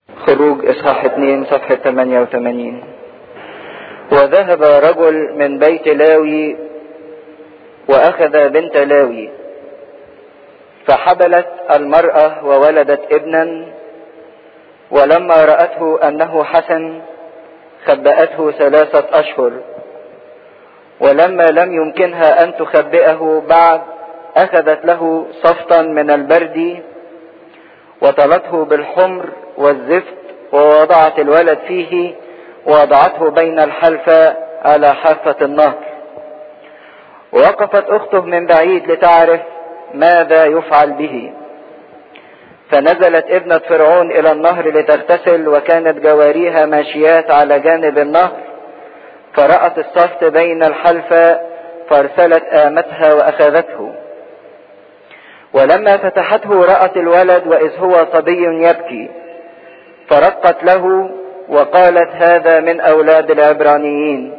خروج اصحاح 2 صفحة 88 وذهب رجل من بيت لاوي واخذ بنت لاوي فحبلت المرأة وولدت ابنا ولما رأته انه حسن خبأته ثلاثة اشهر ولما لم يمكنها ان تخبئه بعد اخذت له صفطا من البرد وطلته بالحمر والزفت ووضعت الولد فيه ووضعته بين الحلفة على حافة النهر ووقفت اخته من بعيد لتعرف ماذا يفعل به فنزلت ابنة فرعون الى النهر لتغتسل وكانت جواريها ماشيات على جانب النهر فرأت الصفت بين الحلفة فارسلت آمتها وأخذته ولما فتحته رأت الولد وإذ هو صبي يبكي فرقت له وقالت هذا من أولاد العبرانيين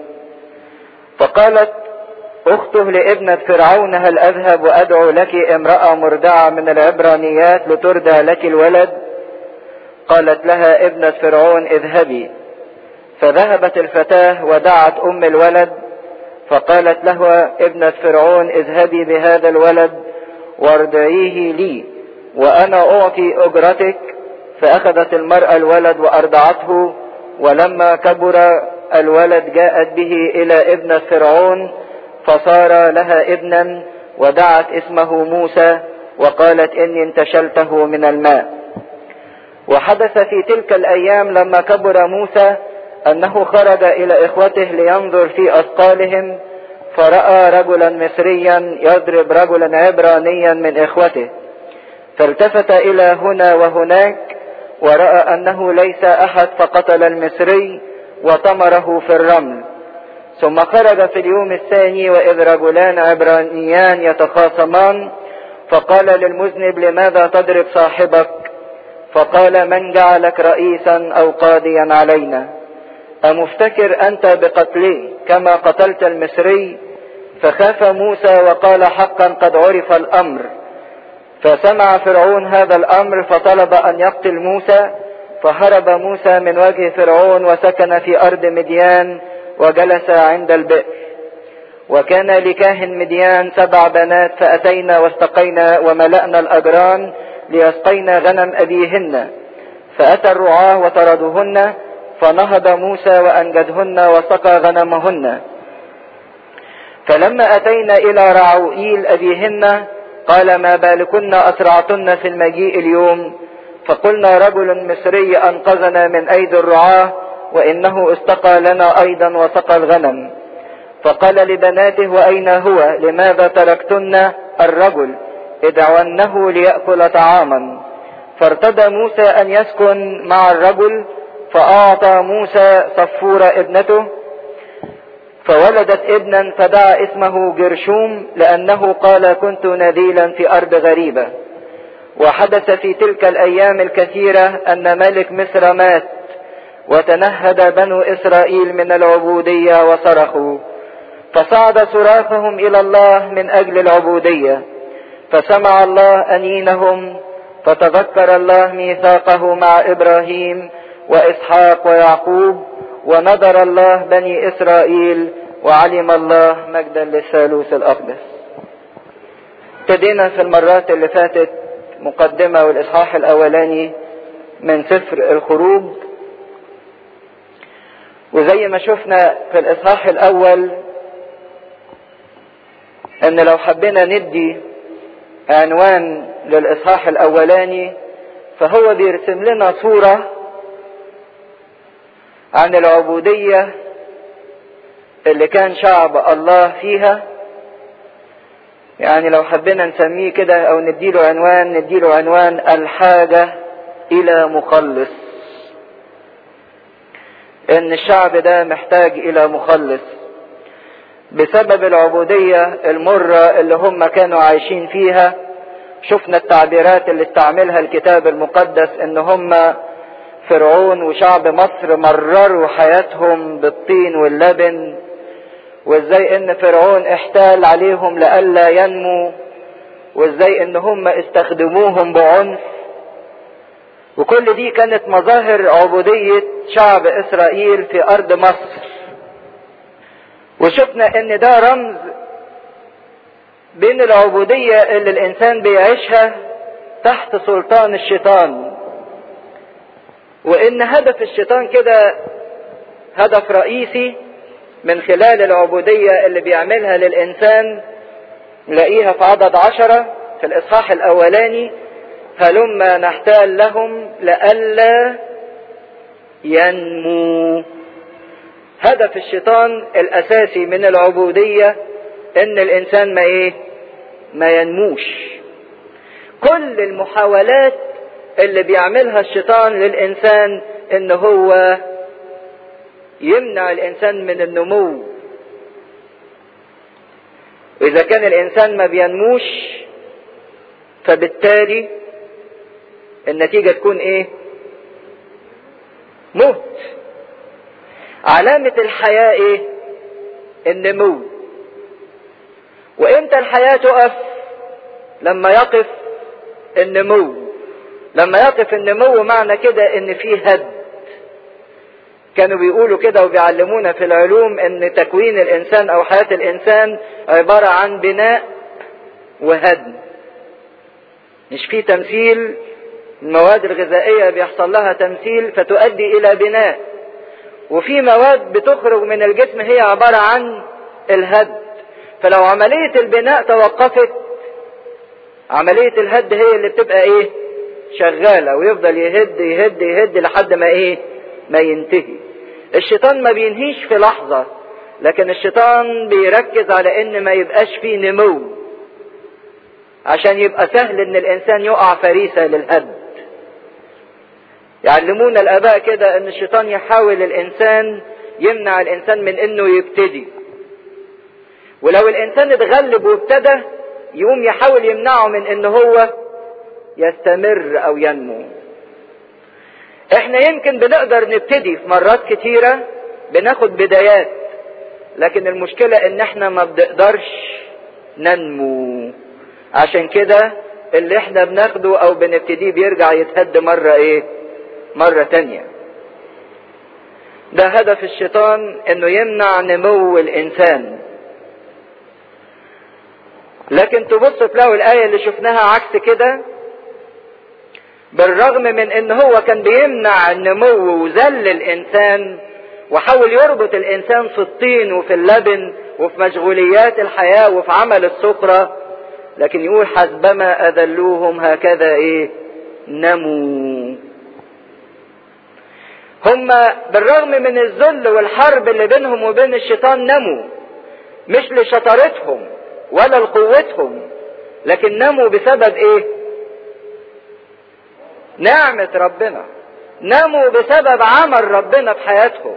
فقالت أخته لابنة فرعون هل أذهب وأدعو لك امرأة مرضعة من العبرانيات لترضع لك الولد قالت لها ابنة فرعون اذهبي فذهبت الفتاة ودعت أم الولد فقالت له ابنة فرعون اذهبي بهذا الولد وارضعيه لي وأنا أعطي أجرتك فأخذت المرأة الولد وأرضعته ولما كبر الولد جاءت به إلى ابنة فرعون فصار لها ابنا ودعت اسمه موسى وقالت إني انتشلته من الماء وحدث في تلك الأيام لما كبر موسى أنه خرج إلى إخوته لينظر في أثقالهم فرأى رجلا مصريا يضرب رجلا عبرانيا من إخوته فالتفت إلى هنا وهناك ورأى أنه ليس أحد فقتل المصري وطمره في الرمل ثم خرج في اليوم الثاني وإذ رجلان عبرانيان يتخاصمان فقال للمذنب لماذا تضرب صاحبك فقال من جعلك رئيسا أو قاضيا علينا أمفتكر أنت بقتلي كما قتلت المصري فخاف موسى وقال حقا قد عرف الأمر فسمع فرعون هذا الأمر فطلب أن يقتل موسى فهرب موسى من وجه فرعون وسكن في أرض مديان وجلس عند البئر وكان لكاهن مديان سبع بنات فأتينا واستقينا وملأنا الأجران ليسقينا غنم أبيهن فأتى الرعاة وطردوهن فنهض موسى وأنجدهن وسقى غنمهن فلما أتينا إلى رعوئيل أبيهن قال ما بالكن أسرعتن في المجيء اليوم فقلنا رجل مصري أنقذنا من أيدي الرعاة وإنه استقى لنا أيضا وسقى الغنم فقال لبناته وأين هو لماذا تركتن الرجل ادعونه ليأكل طعاما فارتدى موسى أن يسكن مع الرجل فأعطى موسى صفورة ابنته فولدت ابنا فدعا اسمه جرشوم لأنه قال كنت نذيلا في أرض غريبة وحدث في تلك الأيام الكثيرة أن ملك مصر مات وتنهد بنو إسرائيل من العبودية وصرخوا فصعد صراخهم إلى الله من أجل العبودية فسمع الله أنينهم فتذكر الله ميثاقه مع إبراهيم وإسحاق ويعقوب ونظر الله بني إسرائيل وعلم الله مجدا للثالوث الأقدس ابتدينا في المرات اللي فاتت مقدمة والإصحاح الأولاني من سفر الخروج وزي ما شفنا في الإصحاح الأول إن لو حبينا ندي عنوان للإصحاح الأولاني فهو بيرسم لنا صورة عن العبودية اللي كان شعب الله فيها يعني لو حبينا نسميه كده او نديله عنوان نديله عنوان الحاجة الى مخلص ان الشعب ده محتاج الى مخلص بسبب العبودية المرة اللي هم كانوا عايشين فيها شفنا التعبيرات اللي استعملها الكتاب المقدس ان هم فرعون وشعب مصر مرروا حياتهم بالطين واللبن وازاي ان فرعون احتال عليهم لئلا ينمو وازاي ان هم استخدموهم بعنف وكل دي كانت مظاهر عبودية شعب اسرائيل في ارض مصر وشفنا ان ده رمز بين العبودية اللي الانسان بيعيشها تحت سلطان الشيطان وان هدف الشيطان كده هدف رئيسي من خلال العبودية اللي بيعملها للإنسان نلاقيها في عدد عشرة في الإصحاح الأولاني هلما نحتال لهم لئلا ينمو هدف الشيطان الأساسي من العبودية إن الإنسان ما إيه ما ينموش كل المحاولات اللي بيعملها الشيطان للإنسان إن هو يمنع الانسان من النمو واذا كان الانسان ما بينموش فبالتالي النتيجه تكون ايه موت علامه الحياه ايه النمو وامتى الحياه تقف لما يقف النمو لما يقف النمو معنى كده ان في هد كانوا بيقولوا كده وبيعلمونا في العلوم ان تكوين الانسان او حياة الانسان عبارة عن بناء وهدم مش في تمثيل المواد الغذائية بيحصل لها تمثيل فتؤدي الى بناء وفي مواد بتخرج من الجسم هي عبارة عن الهد فلو عملية البناء توقفت عملية الهد هي اللي بتبقى ايه شغالة ويفضل يهد يهد يهد لحد ما ايه ما ينتهي الشيطان ما بينهيش في لحظة لكن الشيطان بيركز على ان ما يبقاش فيه نمو عشان يبقى سهل ان الانسان يقع فريسة للهد يعلمونا الاباء كده ان الشيطان يحاول الانسان يمنع الانسان من انه يبتدي ولو الانسان اتغلب وابتدى يقوم يحاول يمنعه من ان هو يستمر او ينمو احنا يمكن بنقدر نبتدي في مرات كتيرة بناخد بدايات لكن المشكلة ان احنا ما بنقدرش ننمو عشان كده اللي احنا بناخده او بنبتديه بيرجع يتهد مرة ايه مرة تانية ده هدف الشيطان انه يمنع نمو الانسان لكن تبص تلاقوا الاية اللي شفناها عكس كده بالرغم من ان هو كان بيمنع النمو وذل الانسان وحاول يربط الانسان في الطين وفي اللبن وفي مشغوليات الحياة وفي عمل السكرة لكن يقول حسبما اذلوهم هكذا ايه نموا هم بالرغم من الذل والحرب اللي بينهم وبين الشيطان نموا مش لشطارتهم ولا لقوتهم لكن نموا بسبب ايه نعمة ربنا نموا بسبب عمل ربنا في حياتهم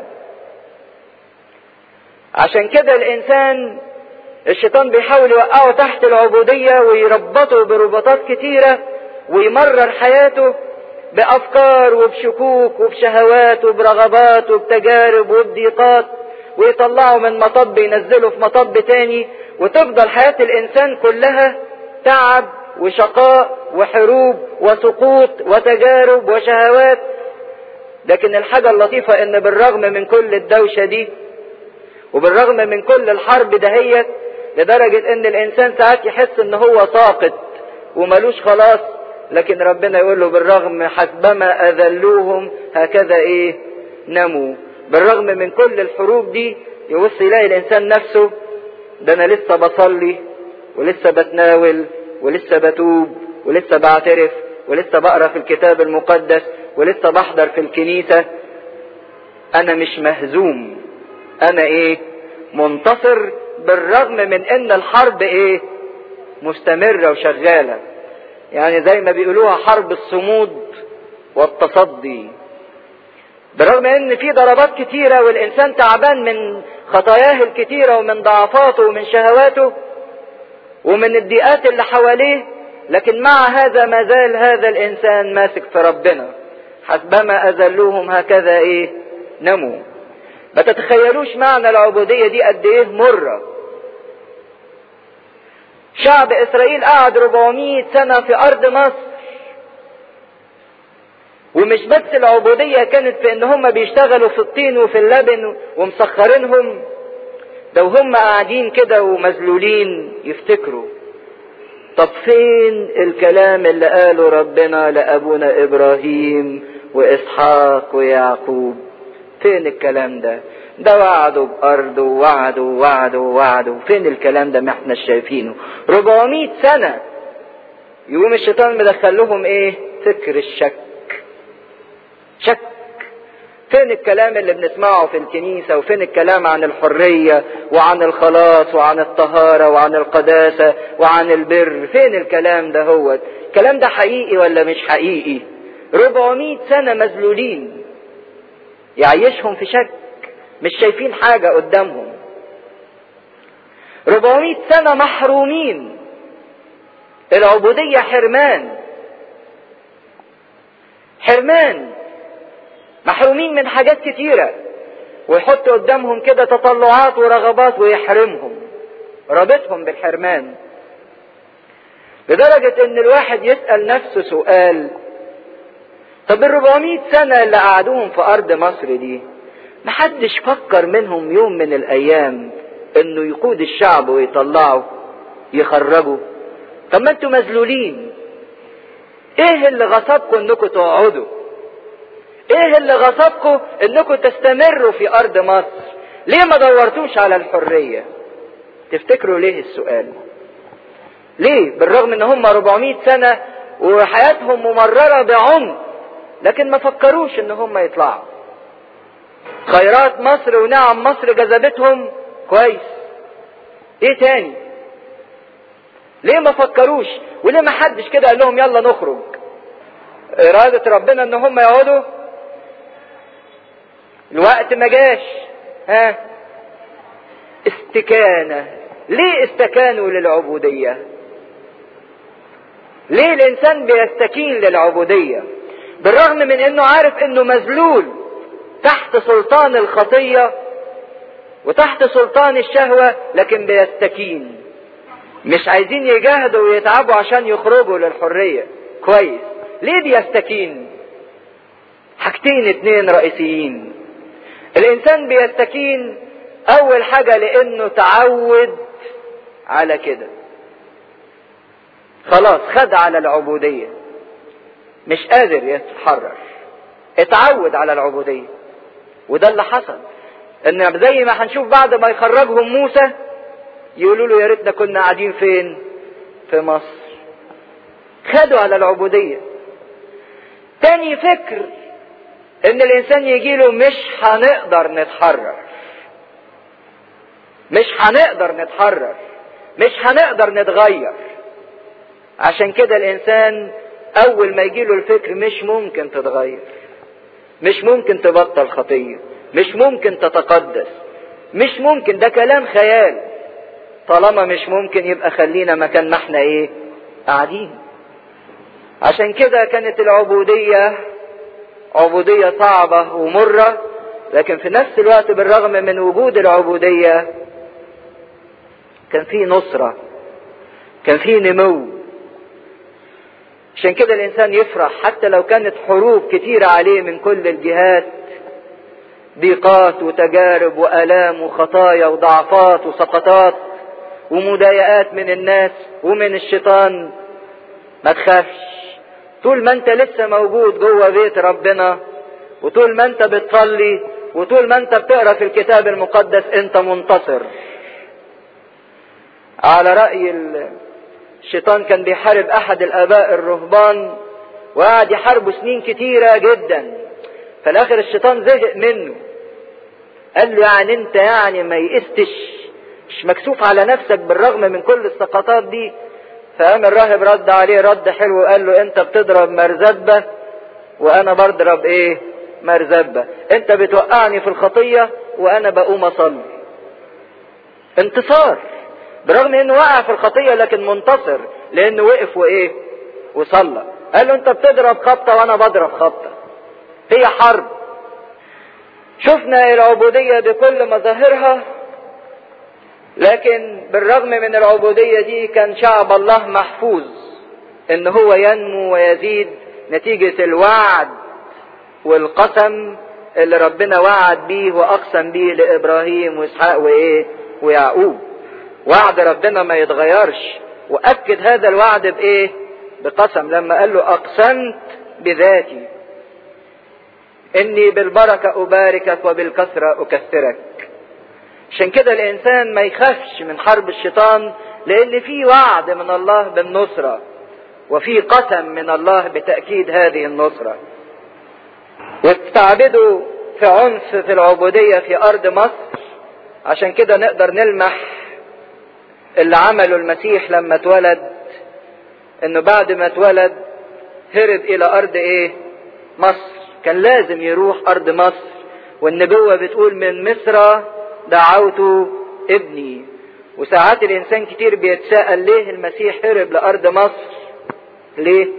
عشان كده الانسان الشيطان بيحاول يوقعه تحت العبودية ويربطه برباطات كتيرة ويمرر حياته بأفكار وبشكوك وبشهوات وبرغبات وبتجارب وبضيقات ويطلعه من مطب ينزله في مطب تاني وتفضل حياة الإنسان كلها تعب وشقاء وحروب وسقوط وتجارب وشهوات لكن الحاجة اللطيفة ان بالرغم من كل الدوشة دي وبالرغم من كل الحرب دهيت لدرجة ان الانسان ساعات يحس ان هو ساقط وملوش خلاص لكن ربنا يقول له بالرغم حسبما اذلوهم هكذا ايه نموا بالرغم من كل الحروب دي يبص يلاقي الانسان نفسه ده انا لسه بصلي ولسه بتناول ولسه بتوب ولسه بعترف ولسه بقرا في الكتاب المقدس ولسه بحضر في الكنيسة انا مش مهزوم انا ايه منتصر بالرغم من ان الحرب ايه مستمرة وشغالة يعني زي ما بيقولوها حرب الصمود والتصدي بالرغم ان في ضربات كتيرة والانسان تعبان من خطاياه الكتيرة ومن ضعفاته ومن شهواته ومن الضيقات اللي حواليه لكن مع هذا ما زال هذا الانسان ماسك في ربنا حسبما اذلوهم هكذا ايه نموا ما تتخيلوش معنى العبودية دي قد ايه مرة شعب اسرائيل قعد 400 سنة في ارض مصر ومش بس العبودية كانت في ان هم بيشتغلوا في الطين وفي اللبن ومسخرينهم ده وهم قاعدين كده ومذلولين يفتكروا طب فين الكلام اللي قاله ربنا لأبونا إبراهيم وإسحاق ويعقوب فين الكلام ده ده وعدوا بأرض ووعدوا ووعدوا ووعدوا فين الكلام ده ما احنا شايفينه 400 سنة يقوم الشيطان مدخل لهم ايه فكر الشك شك فين الكلام اللي بنسمعه في الكنيسة وفين الكلام عن الحرية وعن الخلاص وعن الطهارة وعن القداسة وعن البر فين الكلام ده هو الكلام ده حقيقي ولا مش حقيقي 400 سنة مذلولين يعيشهم في شك مش شايفين حاجة قدامهم 400 سنة محرومين العبودية حرمان حرمان محرومين من حاجات كتيرة ويحط قدامهم كده تطلعات ورغبات ويحرمهم رابطهم بالحرمان لدرجة ان الواحد يسأل نفسه سؤال طب ال 400 سنة اللي قعدوهم في ارض مصر دي محدش فكر منهم يوم من الايام انه يقود الشعب ويطلعه يخرجوا طب ما انتوا مذلولين ايه اللي غصبكم انكم تقعدوا ايه اللي غصبكم انكم تستمروا في ارض مصر ليه ما دورتوش على الحرية تفتكروا ليه السؤال ليه بالرغم ان هم 400 سنة وحياتهم ممررة بعمق لكن ما فكروش ان هم يطلعوا خيرات مصر ونعم مصر جذبتهم كويس ايه تاني ليه ما فكروش وليه ما حدش كده قال لهم يلا نخرج ارادة ربنا ان هم يقعدوا الوقت ما جاش ها استكانة ليه استكانوا للعبودية ليه الانسان بيستكين للعبودية بالرغم من انه عارف انه مذلول تحت سلطان الخطية وتحت سلطان الشهوة لكن بيستكين مش عايزين يجاهدوا ويتعبوا عشان يخرجوا للحرية كويس ليه بيستكين حاجتين اتنين رئيسيين الانسان بيستكين اول حاجة لانه تعود على كده خلاص خد على العبودية مش قادر يتحرر اتعود على العبودية وده اللي حصل ان زي ما هنشوف بعد ما يخرجهم موسى يقولوا له يا ريتنا كنا قاعدين فين في مصر خدوا على العبودية تاني فكر ان الانسان يجيله مش هنقدر نتحرر مش هنقدر نتحرر مش هنقدر نتغير عشان كده الانسان اول ما يجيله الفكر مش ممكن تتغير مش ممكن تبطل خطية مش ممكن تتقدس مش ممكن ده كلام خيال طالما مش ممكن يبقى خلينا مكان ما احنا ايه قاعدين عشان كده كانت العبودية عبودية صعبة ومرة لكن في نفس الوقت بالرغم من وجود العبودية كان في نصرة كان في نمو عشان كده الانسان يفرح حتى لو كانت حروب كتيرة عليه من كل الجهات ضيقات وتجارب والام وخطايا وضعفات وسقطات ومضايقات من الناس ومن الشيطان ما تخافش طول ما انت لسه موجود جوه بيت ربنا وطول ما انت بتصلي وطول ما انت بتقرا في الكتاب المقدس انت منتصر على رأي الشيطان كان بيحارب احد الاباء الرهبان وقعد يحاربه سنين كتيرة جدا في الاخر الشيطان زهق منه قال له يعني انت يعني ما يئستش مش مكسوف على نفسك بالرغم من كل السقطات دي فقام الراهب رد عليه رد حلو وقال له انت بتضرب مرزبة وانا بضرب ايه مرزبة انت بتوقعني في الخطية وانا بقوم اصلي انتصار برغم انه وقع في الخطية لكن منتصر لانه وقف وايه وصلى قال له انت بتضرب خبطة وانا بضرب خبطة هي حرب شفنا العبودية بكل مظاهرها لكن بالرغم من العبودية دي كان شعب الله محفوظ ان هو ينمو ويزيد نتيجة الوعد والقسم اللي ربنا وعد بيه واقسم بيه لابراهيم واسحاق وايه ويعقوب وعد ربنا ما يتغيرش واكد هذا الوعد بايه بقسم لما قال له اقسمت بذاتي اني بالبركة اباركك وبالكثرة اكثرك عشان كده الانسان ما يخافش من حرب الشيطان لان في وعد من الله بالنصرة وفي قسم من الله بتأكيد هذه النصرة واستعبدوا في عنف في العبودية في ارض مصر عشان كده نقدر نلمح اللي عمله المسيح لما اتولد انه بعد ما اتولد هرب الى ارض ايه مصر كان لازم يروح ارض مصر والنبوة بتقول من مصر دعوت ابني وساعات الانسان كتير بيتساءل ليه المسيح هرب لارض مصر ليه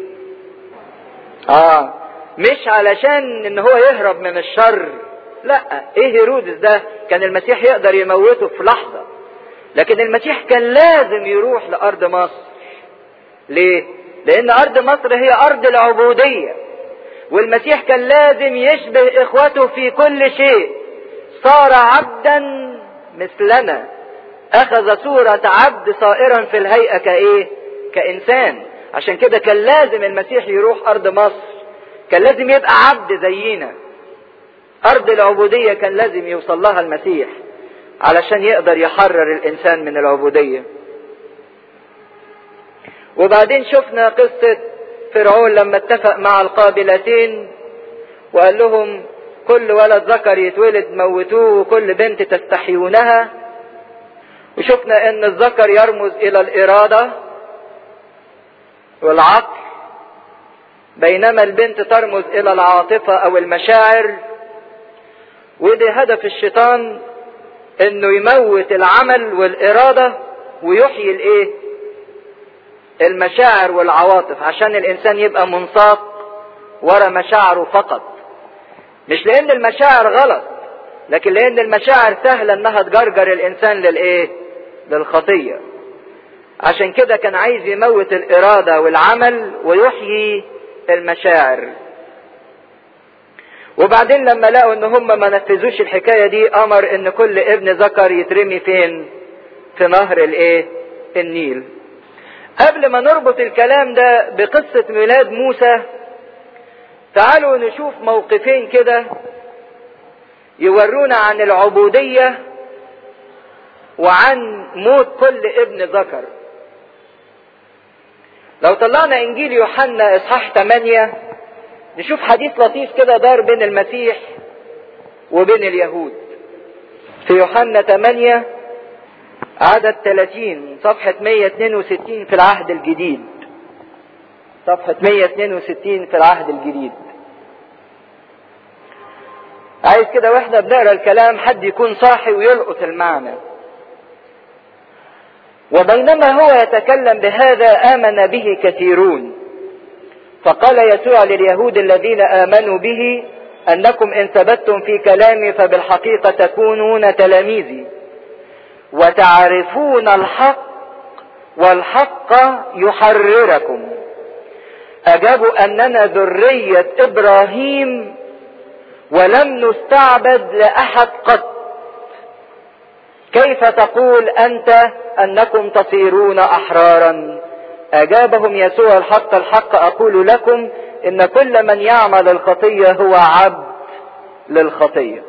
اه مش علشان ان هو يهرب من الشر لا ايه هيرودس ده كان المسيح يقدر يموته في لحظة لكن المسيح كان لازم يروح لارض مصر ليه لان ارض مصر هي ارض العبودية والمسيح كان لازم يشبه اخوته في كل شيء صار عبدا مثلنا اخذ صورة عبد صائرا في الهيئة كايه كانسان عشان كده كان لازم المسيح يروح ارض مصر كان لازم يبقى عبد زينا ارض العبودية كان لازم يوصل لها المسيح علشان يقدر يحرر الانسان من العبودية وبعدين شفنا قصة فرعون لما اتفق مع القابلتين وقال لهم كل ولد ذكر يتولد موتوه وكل بنت تستحيونها وشفنا ان الذكر يرمز الى الارادة والعقل بينما البنت ترمز الى العاطفة او المشاعر وده هدف الشيطان انه يموت العمل والارادة ويحيي الايه المشاعر والعواطف عشان الانسان يبقى منساق ورا مشاعره فقط مش لان المشاعر غلط لكن لان المشاعر سهلة انها تجرجر الانسان للايه للخطية عشان كده كان عايز يموت الارادة والعمل ويحيي المشاعر وبعدين لما لقوا ان هم ما نفذوش الحكاية دي امر ان كل ابن ذكر يترمي فين في نهر الايه النيل قبل ما نربط الكلام ده بقصة ميلاد موسى تعالوا نشوف موقفين كده يورونا عن العبودية وعن موت كل ابن ذكر لو طلعنا انجيل يوحنا اصحاح 8 نشوف حديث لطيف كده دار بين المسيح وبين اليهود في يوحنا 8 عدد 30 صفحة 162 في العهد الجديد صفحة 162 في العهد الجديد عايز كده واحنا بنقرا الكلام حد يكون صاحي ويلقط المعنى وبينما هو يتكلم بهذا آمن به كثيرون فقال يسوع لليهود الذين آمنوا به أنكم إن ثبتتم في كلامي فبالحقيقة تكونون تلاميذي وتعرفون الحق والحق يحرركم أجابوا أننا ذرية إبراهيم ولم نستعبد لأحد قط كيف تقول أنت أنكم تصيرون أحرارا أجابهم يسوع الحق الحق أقول لكم إن كل من يعمل الخطية هو عبد للخطية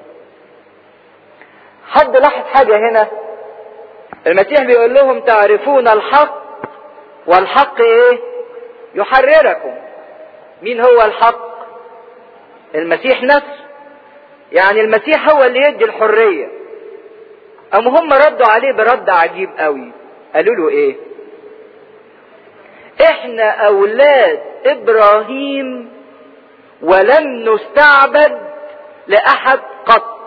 حد لاحظ حاجة هنا المسيح بيقول لهم تعرفون الحق والحق ايه يحرركم مين هو الحق المسيح نفسه يعني المسيح هو اللي يدي الحرية أم هم ردوا عليه برد عجيب قوي قالوا له ايه احنا اولاد ابراهيم ولم نستعبد لاحد قط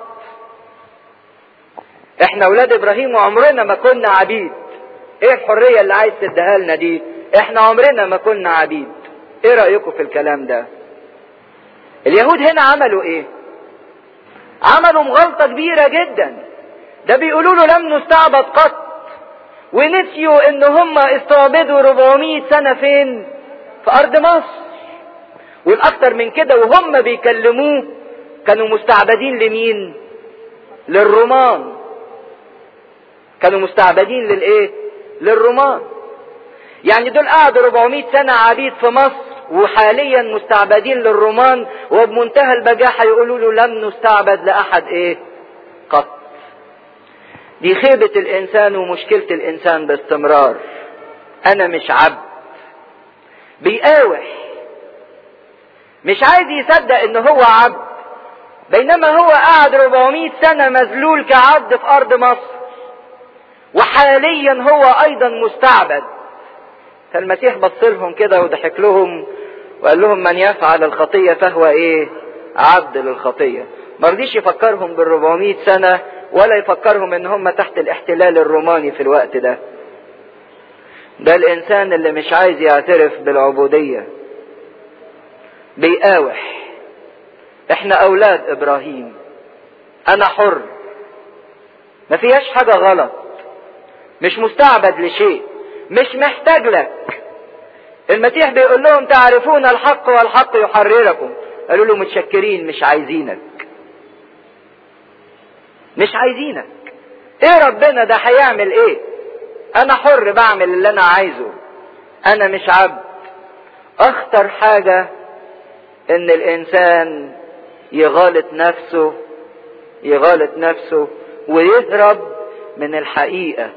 احنا اولاد ابراهيم وعمرنا ما كنا عبيد ايه الحرية اللي عايز تديها لنا دي احنا عمرنا ما كنا عبيد ايه رأيكم في الكلام ده اليهود هنا عملوا ايه عملوا مغالطة كبيرة جدا ده بيقولوا له لم نستعبد قط ونسيوا ان هم استعبدوا 400 سنة فين في ارض مصر والاكتر من كده وهم بيكلموه كانوا مستعبدين لمين للرومان كانوا مستعبدين للايه للرومان يعني دول قعدوا 400 سنة عبيد في مصر وحاليا مستعبدين للرومان وبمنتهى البجاحة يقولوا له لم نستعبد لأحد ايه قط دي خيبة الإنسان ومشكلة الإنسان باستمرار أنا مش عبد بيقاوح مش عايز يصدق إن هو عبد بينما هو قعد 400 سنة مذلول كعبد في أرض مصر وحاليا هو أيضا مستعبد فالمسيح بص لهم كده وضحك لهم وقال لهم من يفعل الخطية فهو إيه؟ عبد للخطية ما رضيش يفكرهم بال 400 سنة ولا يفكرهم ان هم تحت الاحتلال الروماني في الوقت ده ده الانسان اللي مش عايز يعترف بالعبودية بيقاوح احنا اولاد ابراهيم انا حر ما فيهاش حاجة غلط مش مستعبد لشيء مش محتاج لك المسيح بيقول لهم تعرفون الحق والحق يحرركم قالوا له متشكرين مش عايزينك مش عايزينك ايه ربنا ده هيعمل ايه انا حر بعمل اللي انا عايزه انا مش عبد اخطر حاجة ان الانسان يغالط نفسه يغالط نفسه ويهرب من الحقيقة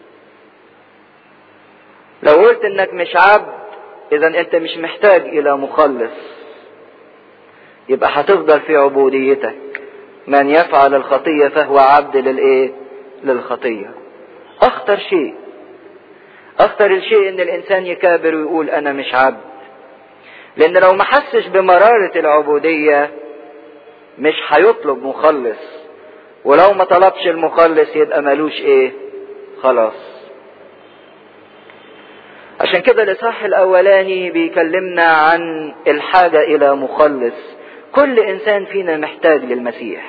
لو قلت انك مش عبد اذا انت مش محتاج الى مخلص يبقى هتفضل في عبوديتك من يفعل الخطية فهو عبد للايه للخطية اخطر شيء اخطر الشيء ان الانسان يكابر ويقول انا مش عبد لان لو ما حسش بمرارة العبودية مش هيطلب مخلص ولو ما طلبش المخلص يبقى ملوش ايه خلاص عشان كده الاصحاح الاولاني بيكلمنا عن الحاجة الى مخلص كل انسان فينا محتاج للمسيح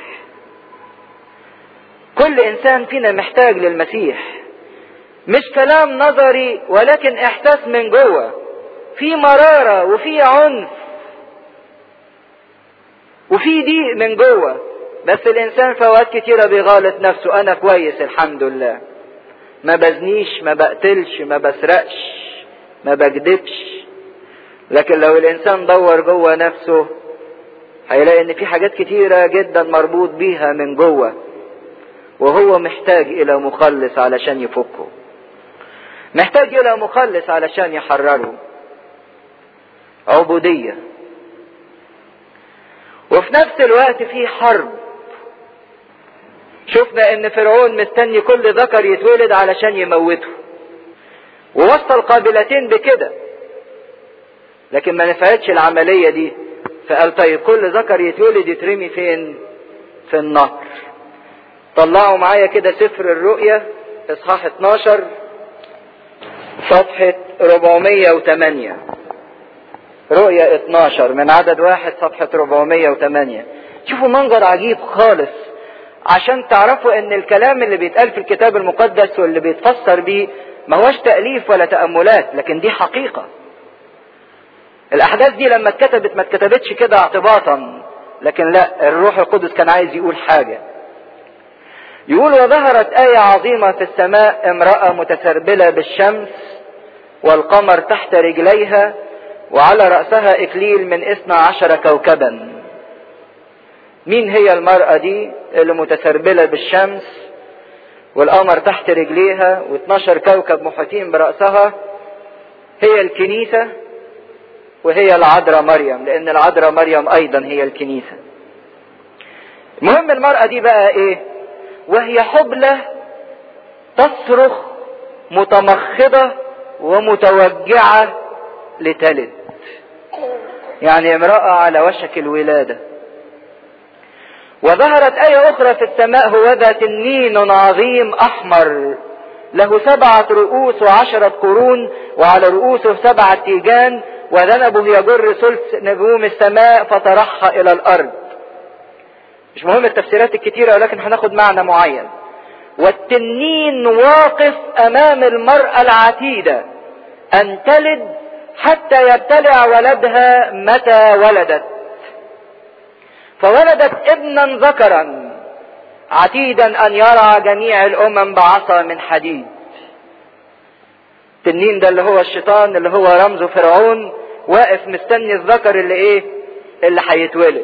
كل انسان فينا محتاج للمسيح مش كلام نظري ولكن احساس من جوه في مرارة وفي عنف وفي ضيق من جوه بس الانسان في اوقات كتيرة بيغالط نفسه انا كويس الحمد لله ما بزنيش ما بقتلش ما بسرقش ما بكدبش لكن لو الانسان دور جوه نفسه هيلاقي ان في حاجات كتيرة جدا مربوط بيها من جوه وهو محتاج الى مخلص علشان يفكه محتاج الى مخلص علشان يحرره عبودية وفي نفس الوقت في حرب شفنا ان فرعون مستني كل ذكر يتولد علشان يموته ووصل القابلتين بكده لكن ما نفعتش العملية دي فقال طيب كل ذكر يتولد يترمي فين في النهر طلعوا معايا كده سفر الرؤية اصحاح 12 صفحة 408 رؤية 12 من عدد واحد صفحة 408 شوفوا منظر عجيب خالص عشان تعرفوا ان الكلام اللي بيتقال في الكتاب المقدس واللي بيتفسر بيه ما هوش تأليف ولا تأملات لكن دي حقيقة الأحداث دي لما اتكتبت ما اتكتبتش كده اعتباطا لكن لا الروح القدس كان عايز يقول حاجة يقول وظهرت آية عظيمة في السماء امرأة متسربلة بالشمس والقمر تحت رجليها وعلى رأسها إكليل من اثنى عشر كوكبا مين هي المرأة دي اللي متسربلة بالشمس والقمر تحت رجليها و12 كوكب محيطين برأسها هي الكنيسة وهي العذراء مريم لأن العذراء مريم أيضا هي الكنيسة المهم المرأة دي بقى إيه وهي حبلة تصرخ متمخضة ومتوجعة لتلد يعني امرأة على وشك الولادة وظهرت آية أخرى في السماء هو ذا تنين عظيم أحمر له سبعة رؤوس وعشرة قرون وعلى رؤوسه سبعة تيجان وذنبه يجر ثلث نجوم السماء فطرحها إلى الأرض مش مهم التفسيرات الكتيرة ولكن هناخد معنى معين والتنين واقف أمام المرأة العتيدة أن تلد حتى يبتلع ولدها متى ولدت فولدت ابنا ذكرا عتيدا ان يرعى جميع الامم بعصا من حديد التنين ده اللي هو الشيطان اللي هو رمزه فرعون واقف مستني الذكر اللي ايه اللي هيتولد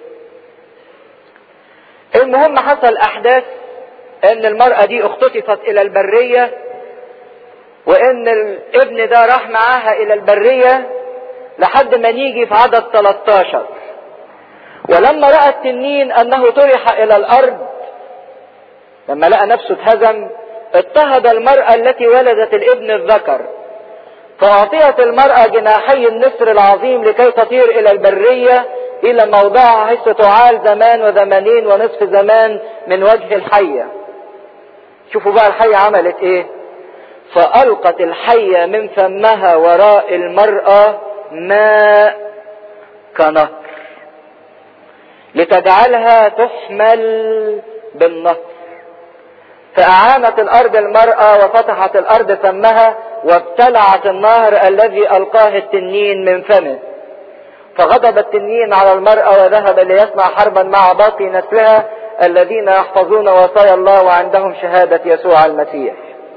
المهم حصل احداث ان المرأة دي اختطفت الى البرية وان الابن ده راح معاها الى البرية لحد ما نيجي في عدد 13 ولما رأى التنين انه طرح الى الارض لما لقى نفسه اتهزم اضطهد المرأة التي ولدت الابن الذكر فأعطيت المرأة جناحي النسر العظيم لكي تطير إلى البرية إلى موضعها حيث تعال زمان وزمانين ونصف زمان من وجه الحية شوفوا بقى الحية عملت إيه فألقت الحية من فمها وراء المرأة ماء كنهر لتجعلها تحمل بالنهر فأعانت الأرض المرأة وفتحت الأرض فمها وابتلعت النهر الذي ألقاه التنين من فمه فغضب التنين على المرأة وذهب ليصنع حربا مع باقي نسلها الذين يحفظون وصايا الله وعندهم شهادة يسوع المسيح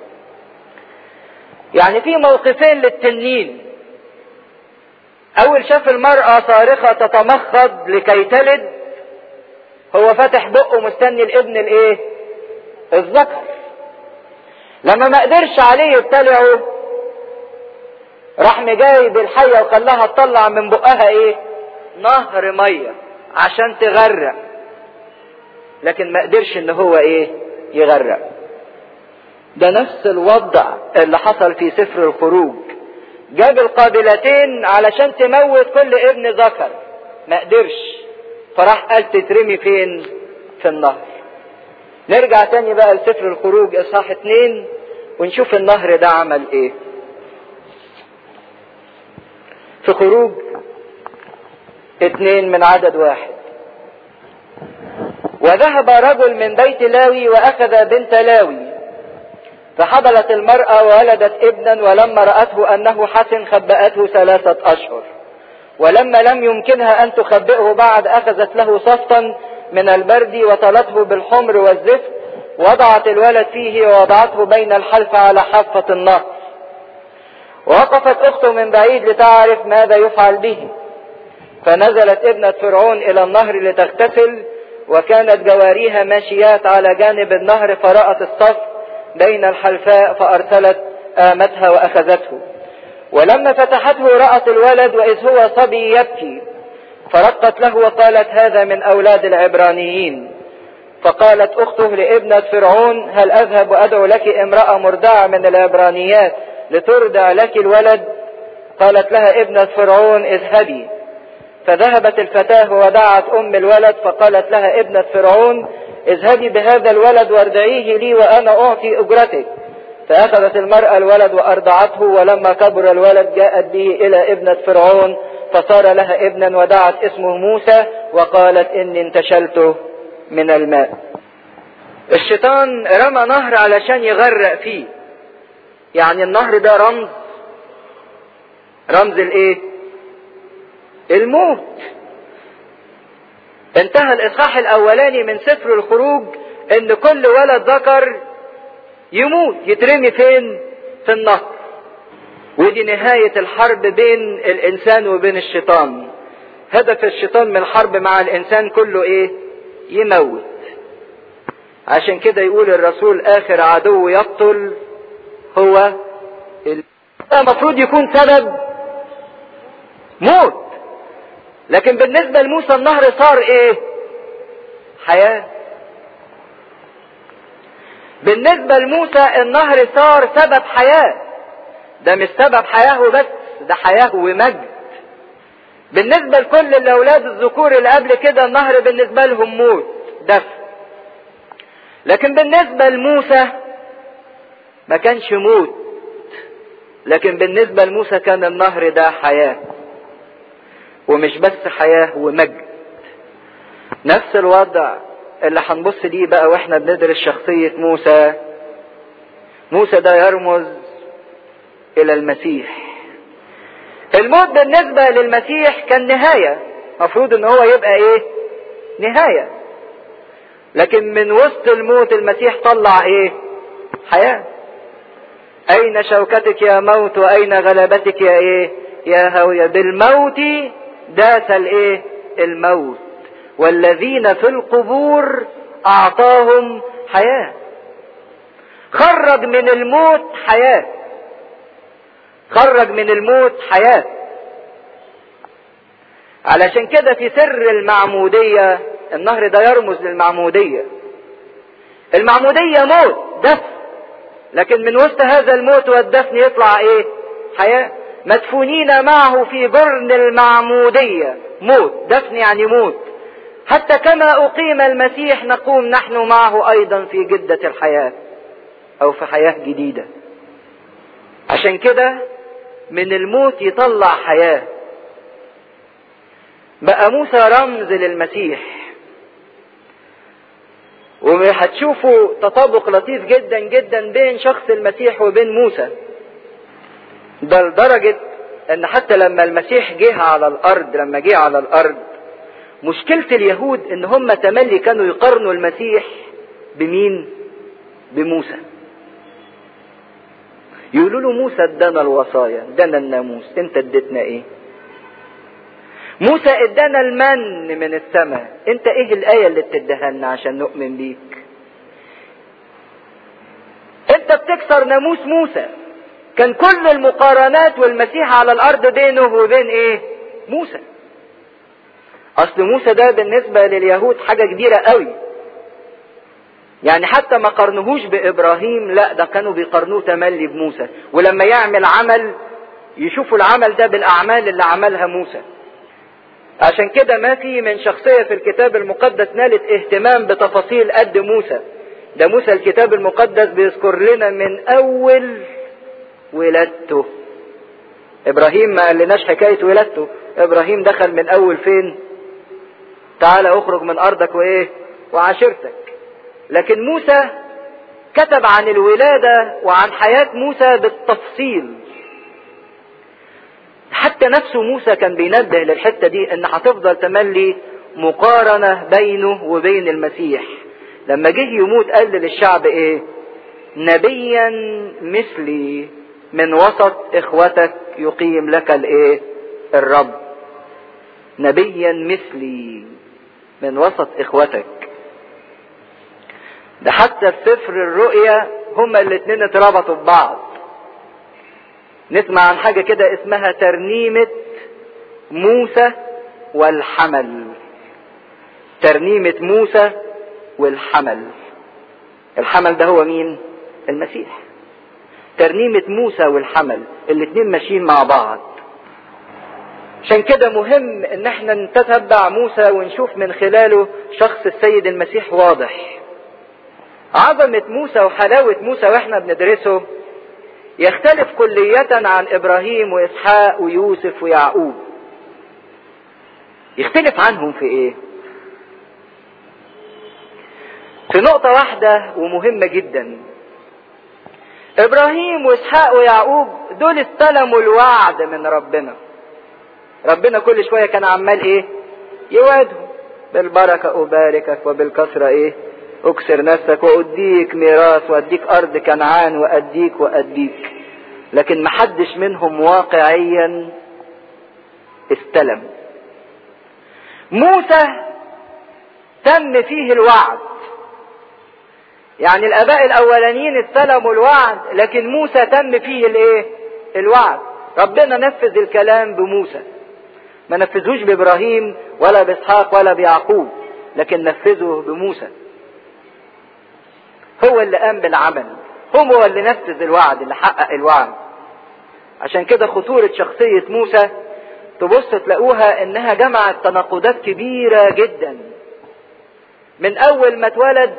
يعني في موقفين للتنين أول شاف المرأة صارخة تتمخض لكي تلد هو فتح بقه مستني الابن الايه الذكر لما ما قدرش عليه يبتلعه راح مجايب الحية وخلاها تطلع من بقها ايه نهر مية عشان تغرق لكن ما قدرش ان هو ايه يغرق ده نفس الوضع اللي حصل في سفر الخروج جاب القابلتين علشان تموت كل ابن ذكر ما قدرش فراح قال تترمي فين في النهر نرجع تاني بقى لسفر الخروج اصحاح اتنين ونشوف النهر ده عمل ايه في خروج اتنين من عدد واحد وذهب رجل من بيت لاوي واخذ بنت لاوي فحضلت المرأة وولدت ابنا ولما رأته أنه حسن خبأته ثلاثة أشهر ولما لم يمكنها أن تخبئه بعد أخذت له صفطا من البرد وطلته بالحمر والزفت وضعت الولد فيه ووضعته بين الحلف على حافة النهر ووقفت أخته من بعيد لتعرف ماذا يفعل به فنزلت ابنة فرعون إلى النهر لتغتسل وكانت جواريها ماشيات على جانب النهر فرأت الصف بين الحلفاء فأرسلت آمتها وأخذته ولما فتحته رأت الولد وإذ هو صبي يبكي فرقت له وقالت هذا من أولاد العبرانيين فقالت أخته لابنة فرعون هل أذهب وأدعو لك امرأة مرضعة من العبرانيات لترضع لك الولد قالت لها ابنة فرعون اذهبي فذهبت الفتاة ودعت أم الولد فقالت لها ابنة فرعون اذهبي بهذا الولد وارضعيه لي وأنا أعطي أجرتك فأخذت المرأة الولد وأرضعته ولما كبر الولد جاءت به إلى ابنة فرعون فصار لها ابنا ودعت اسمه موسى وقالت إني انتشلته من الماء الشيطان رمى نهر علشان يغرق فيه يعني النهر ده رمز رمز الايه الموت انتهى الاصحاح الاولاني من سفر الخروج ان كل ولد ذكر يموت يترمي فين في النهر ودي نهاية الحرب بين الانسان وبين الشيطان هدف الشيطان من الحرب مع الانسان كله ايه يموت عشان كده يقول الرسول اخر عدو يقتل هو المفروض يكون سبب موت لكن بالنسبة لموسى النهر صار ايه حياة بالنسبة لموسى النهر صار سبب حياة ده مش سبب حياة وبس ده حياة ومجد بالنسبة لكل الأولاد الذكور اللي قبل كده النهر بالنسبة لهم موت دفن لكن بالنسبة لموسى ما كانش موت لكن بالنسبة لموسى كان النهر ده حياة ومش بس حياة ومجد نفس الوضع اللي هنبص ليه بقى واحنا بندرس شخصية موسى موسى ده يرمز الى المسيح الموت بالنسبة للمسيح كان نهاية مفروض ان هو يبقى ايه نهاية لكن من وسط الموت المسيح طلع ايه حياة اين شوكتك يا موت واين غلبتك يا ايه يا هوية بالموت داس الايه الموت والذين في القبور اعطاهم حياة خرج من الموت حياة خرج من الموت حياة علشان كده في سر المعمودية النهر ده يرمز للمعمودية المعمودية موت دفن لكن من وسط هذا الموت والدفن يطلع ايه حياة مدفونين معه في جرن المعمودية موت دفن يعني موت حتى كما أقيم المسيح نقوم نحن معه أيضا في جدة الحياة أو في حياة جديدة عشان كده من الموت يطلع حياة بقى موسى رمز للمسيح وهتشوفوا تطابق لطيف جدا جدا بين شخص المسيح وبين موسى ده لدرجة ان حتى لما المسيح جه على الارض لما جه على الارض مشكلة اليهود ان هم تملي كانوا يقارنوا المسيح بمين بموسى يقولوا له موسى ادانا الوصايا ادانا الناموس انت اديتنا ايه موسى ادانا المن من السماء انت ايه الايه اللي بتديها لنا عشان نؤمن بيك انت بتكسر ناموس موسى كان كل المقارنات والمسيح على الارض بينه وبين ايه موسى اصل موسى ده بالنسبه لليهود حاجه كبيره قوي يعني حتى ما قارنوهوش بابراهيم لا ده كانوا بيقارنوه تملي بموسى ولما يعمل عمل يشوفوا العمل ده بالاعمال اللي عملها موسى عشان كده ما في من شخصية في الكتاب المقدس نالت اهتمام بتفاصيل قد موسى ده موسى الكتاب المقدس بيذكر لنا من اول ولادته ابراهيم ما قالناش حكاية ولادته ابراهيم دخل من اول فين تعالى اخرج من ارضك وايه وعشيرتك لكن موسى كتب عن الولادة وعن حياة موسى بالتفصيل حتى نفسه موسى كان بينبه للحتة دي ان هتفضل تملي مقارنة بينه وبين المسيح لما جه يموت قال للشعب ايه نبيا مثلي من وسط اخوتك يقيم لك الايه الرب نبيا مثلي من وسط اخوتك ده حتى في سفر الرؤيا هما الاتنين اتربطوا ببعض نسمع عن حاجة كده اسمها ترنيمة موسى والحمل ترنيمة موسى والحمل الحمل ده هو مين المسيح ترنيمة موسى والحمل الاتنين ماشيين مع بعض عشان كده مهم ان احنا نتتبع موسى ونشوف من خلاله شخص السيد المسيح واضح عظمة موسى وحلاوة موسى واحنا بندرسه يختلف كلية عن ابراهيم واسحاق ويوسف ويعقوب يختلف عنهم في ايه في نقطة واحدة ومهمة جدا ابراهيم واسحاق ويعقوب دول استلموا الوعد من ربنا ربنا كل شوية كان عمال ايه يوعدهم بالبركة أباركك وبالكثرة ايه اكسر نفسك واديك ميراث واديك ارض كنعان واديك واديك لكن محدش منهم واقعيا استلم موسى تم فيه الوعد يعني الاباء الاولانيين استلموا الوعد لكن موسى تم فيه الايه الوعد ربنا نفذ الكلام بموسى ما نفذوش بابراهيم ولا باسحاق ولا بيعقوب لكن نفذه بموسى هو اللي قام بالعمل هو اللي نفذ الوعد اللي حقق الوعد عشان كده خطورة شخصية موسى تبص تلاقوها انها جمعت تناقضات كبيرة جدا من اول ما اتولد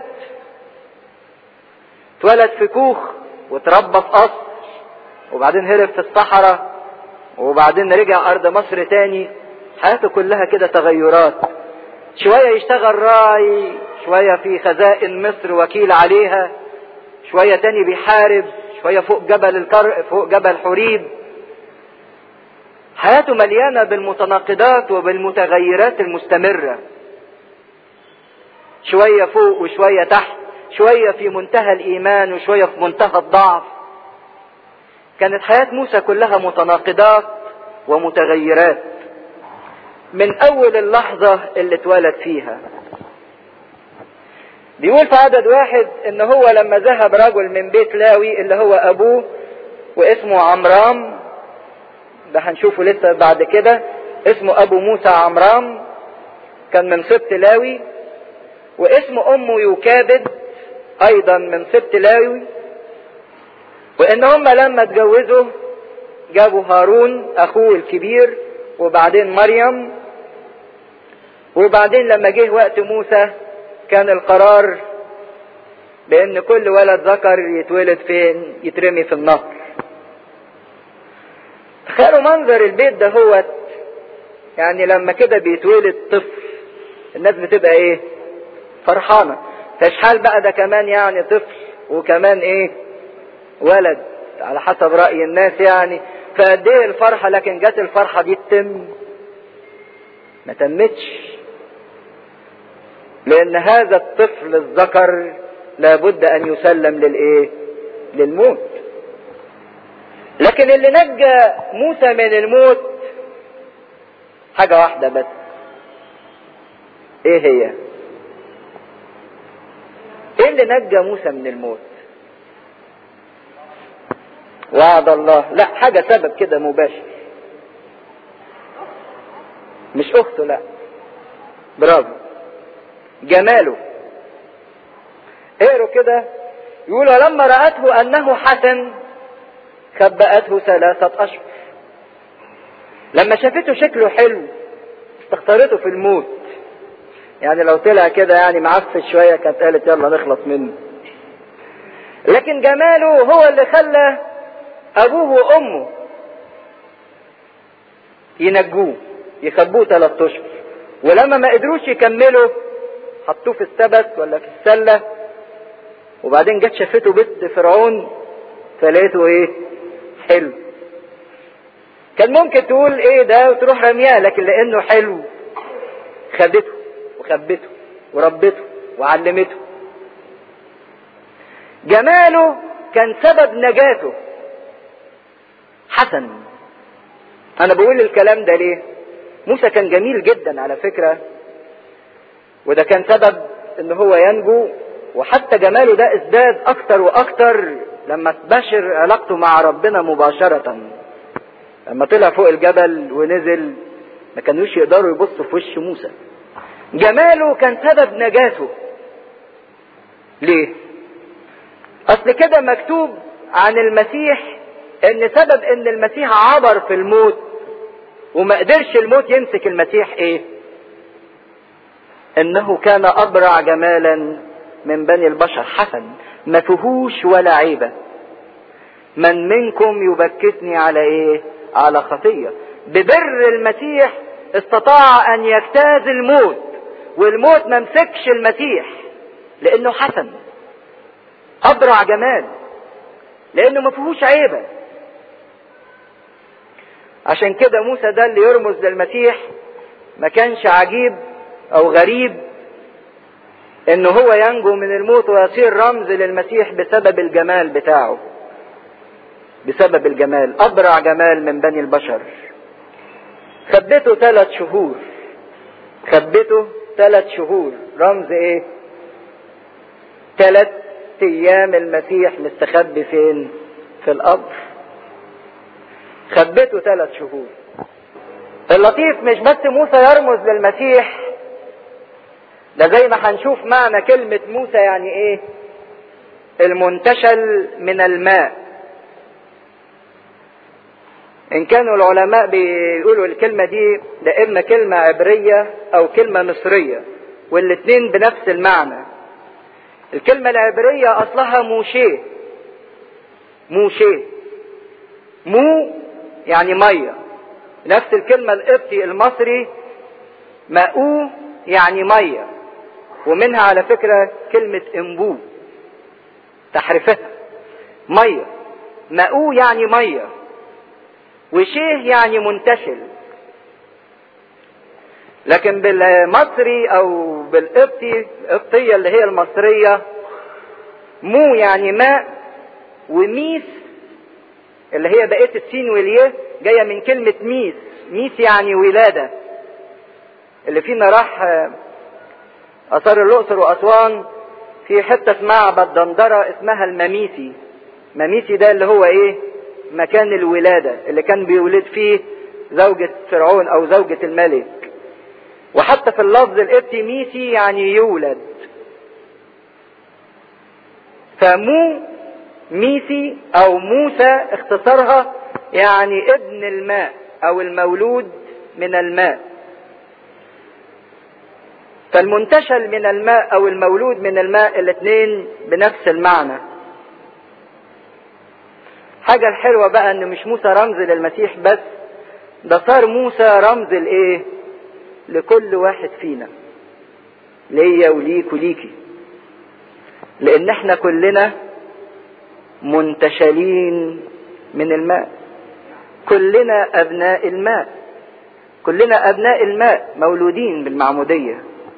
اتولد في كوخ واتربى في قصر وبعدين هرب في الصحراء وبعدين رجع ارض مصر تاني حياته كلها كده تغيرات شوية يشتغل راي شوية في خزائن مصر وكيل عليها شوية تاني بيحارب شوية فوق جبل الكر فوق جبل حريب حياته مليانة بالمتناقضات وبالمتغيرات المستمرة شوية فوق وشوية تحت شوية في منتهى الإيمان وشوية في منتهى الضعف كانت حياة موسى كلها متناقضات ومتغيرات من أول اللحظة اللي اتولد فيها بيقول في عدد واحد ان هو لما ذهب رجل من بيت لاوي اللي هو ابوه واسمه عمرام ده هنشوفه لسه بعد كده اسمه ابو موسى عمرام كان من سبط لاوي واسم امه يوكابد ايضا من سبط لاوي وان هم لما اتجوزوا جابوا هارون اخوه الكبير وبعدين مريم وبعدين لما جه وقت موسى كان القرار بان كل ولد ذكر يتولد فين يترمي في النهر تخيلوا منظر البيت ده هو يعني لما كده بيتولد طفل الناس بتبقى ايه فرحانة تشحال بقى ده كمان يعني طفل وكمان ايه ولد على حسب رأي الناس يعني فقد ايه الفرحة لكن جت الفرحة دي تتم ما تمتش لان هذا الطفل الذكر لابد ان يسلم للايه للموت لكن اللي نجى موسى من الموت حاجة واحدة بس ايه هي ايه اللي نجى موسى من الموت وعد الله لا حاجة سبب كده مباشر مش اخته لا برافو جماله اقروا كده يقول لما رأته انه حسن خبأته ثلاثة اشهر لما شافته شكله حلو استختارته في الموت يعني لو طلع كده يعني معفش شوية كانت قالت يلا نخلص منه لكن جماله هو اللي خلى ابوه وامه ينجوه يخبوه ثلاث اشهر ولما ما قدروش يكملوا حطوه في السبت ولا في السلة وبعدين جت شافته بنت فرعون فلقيته ايه حلو كان ممكن تقول ايه ده وتروح رمياه لكن لانه حلو خدته وخبته وربته وعلمته جماله كان سبب نجاته حسن انا بقول الكلام ده ليه موسى كان جميل جدا على فكرة وده كان سبب ان هو ينجو وحتى جماله ده ازداد اكتر واكتر لما تباشر علاقته مع ربنا مباشرة لما طلع فوق الجبل ونزل ما كانوش يقدروا يبصوا في وش موسى جماله كان سبب نجاته ليه اصل كده مكتوب عن المسيح ان سبب ان المسيح عبر في الموت وما قدرش الموت يمسك المسيح ايه انه كان ابرع جمالا من بني البشر حسن ما فيهوش ولا عيبة من منكم يبكتني على ايه على خطية ببر المسيح استطاع ان يجتاز الموت والموت ما مسكش المسيح لانه حسن ابرع جمال لانه ما فيهوش عيبه عشان كده موسى ده اللي يرمز للمسيح ما كانش عجيب او غريب انه هو ينجو من الموت ويصير رمز للمسيح بسبب الجمال بتاعه بسبب الجمال ابرع جمال من بني البشر خبته ثلاث شهور خبته ثلاث شهور رمز ايه ثلاث ايام المسيح مستخبي فين في القبر خبته ثلاث شهور اللطيف مش بس موسى يرمز للمسيح ده زي ما هنشوف معنى كلمة موسى يعني ايه المنتشل من الماء ان كانوا العلماء بيقولوا الكلمة دي ده اما كلمة عبرية او كلمة مصرية والاتنين بنفس المعنى الكلمة العبرية اصلها موشيه موشيه مو يعني مية نفس الكلمة القبطي المصري ماءو يعني مية ومنها على فكرة كلمة انبو تحرفتها مية ماءو يعني مية وشيه يعني منتشل لكن بالمصري او بالقبطي القبطية اللي هي المصرية مو يعني ماء وميس اللي هي بقية السين واليه جاية من كلمة ميس ميس يعني ولادة اللي فينا راح اثار الاقصر واسوان في حتة في معبد دندرة اسمها المميسي مميسي ده اللي هو ايه مكان الولادة اللي كان بيولد فيه زوجة فرعون او زوجة الملك وحتى في اللفظ القبطي ميسي يعني يولد فمو ميسي او موسى اختصارها يعني ابن الماء او المولود من الماء فالمنتشل من الماء او المولود من الماء الاثنين بنفس المعنى حاجة الحلوة بقى ان مش موسى رمز للمسيح بس ده صار موسى رمز لايه لكل واحد فينا ليا وليك وليكي لان احنا كلنا منتشلين من الماء كلنا ابناء الماء كلنا ابناء الماء مولودين بالمعمودية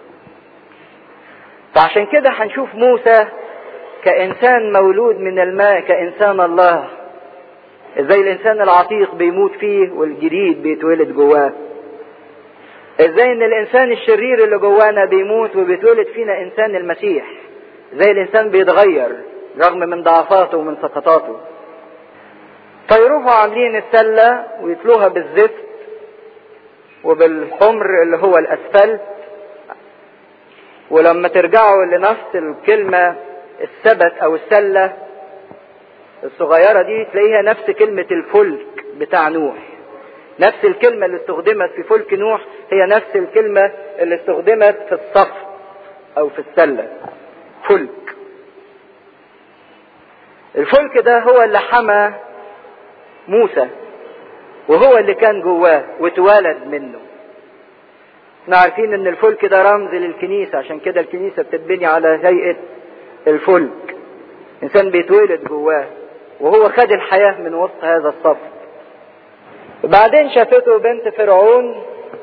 فعشان كده هنشوف موسى كانسان مولود من الماء كانسان الله ازاي الانسان العتيق بيموت فيه والجديد بيتولد جواه ازاي ان الانسان الشرير اللي جوانا بيموت وبيتولد فينا انسان المسيح ازاي الانسان بيتغير رغم من ضعفاته ومن سقطاته فيروحوا عاملين السلة ويتلوها بالزفت وبالحمر اللي هو الاسفلت ولما ترجعوا لنفس الكلمة السبت او السلة الصغيرة دي تلاقيها نفس كلمة الفلك بتاع نوح نفس الكلمة اللي استخدمت في فلك نوح هي نفس الكلمة اللي استخدمت في الصف او في السلة فلك الفلك ده هو اللي حمى موسى وهو اللي كان جواه واتولد منه احنا عارفين ان الفلك ده رمز للكنيسة عشان كده الكنيسة بتتبني على هيئة الفلك انسان بيتولد جواه وهو خد الحياة من وسط هذا الصف وبعدين شافته بنت فرعون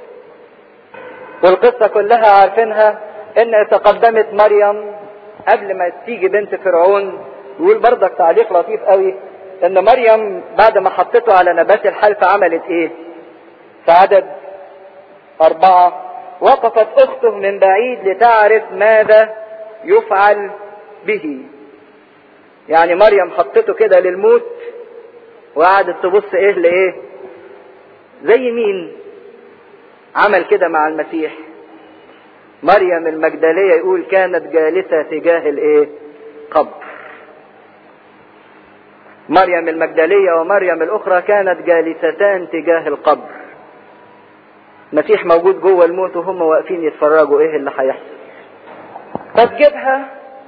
والقصة كلها عارفينها ان تقدمت مريم قبل ما تيجي بنت فرعون يقول برضك تعليق لطيف قوي ان مريم بعد ما حطته على نبات الحلف عملت ايه في عدد اربعة وقفت اخته من بعيد لتعرف ماذا يفعل به يعني مريم حطته كده للموت وقعدت تبص ايه لايه زي مين عمل كده مع المسيح مريم المجدلية يقول كانت جالسة تجاه الايه قبر مريم المجدلية ومريم الأخرى كانت جالستان تجاه القبر المسيح موجود جوه الموت وهم واقفين يتفرجوا ايه اللي هيحصل فتجيبها